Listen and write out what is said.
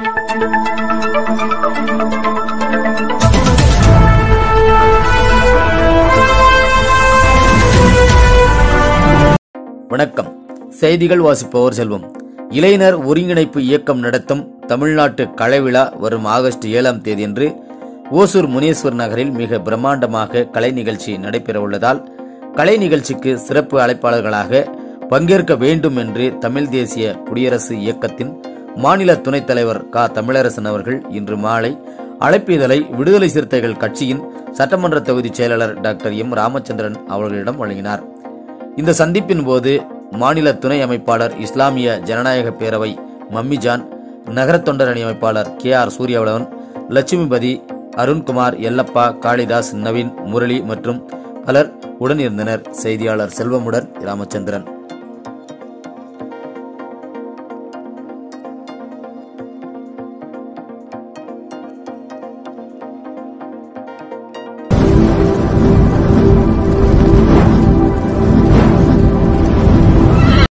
வணக்கம் செய்திகள் வாசிப்பவர் செல்வம் இளைஞர் ஒருங்கிணைப்பு இயக்கம் நடத்தும் தமிழ்நாட்டு கலைவிழா வரும் ஆகஸ்ட் ஏழாம் தேதியன்று ஓசூர் முனீஸ்வர் நகரில் மிக பிரம்மாண்டமாக கலை நிகழ்ச்சி நடைபெறவுள்ளதால் கலை நிகழ்ச்சிக்கு சிறப்பு அழைப்பாளர்களாக பங்கேற்க வேண்டும் என்று தமிழ் தேசிய குடியரசு இயக்கத்தின் மாநில துணைத் தலைவர் க தமிழரசன் அவர்கள் இன்று மாலை அழைப்பிதழை விடுதலை சிறுத்தைகள் கட்சியின் சட்டமன்ற தொகுதி செயலாளர் டாக்டர் எம் ராமச்சந்திரன் அவர்களிடம் வழங்கினார் இந்த சந்திப்பின் போது மாநில துணை அமைப்பாளர் இஸ்லாமிய ஜனநாயக பேரவை மம்மிஜான் நகர தொண்டர் அணி அமைப்பாளர் கே ஆர் சூரியவளவன் லட்சுமிபதி அருண்குமார் எல்லப்பா காளிதாஸ் நவீன் முரளி மற்றும் பலர் உடன் இருந்தனர் செய்தியாளர் செல்வமுடன் ராமச்சந்திரன்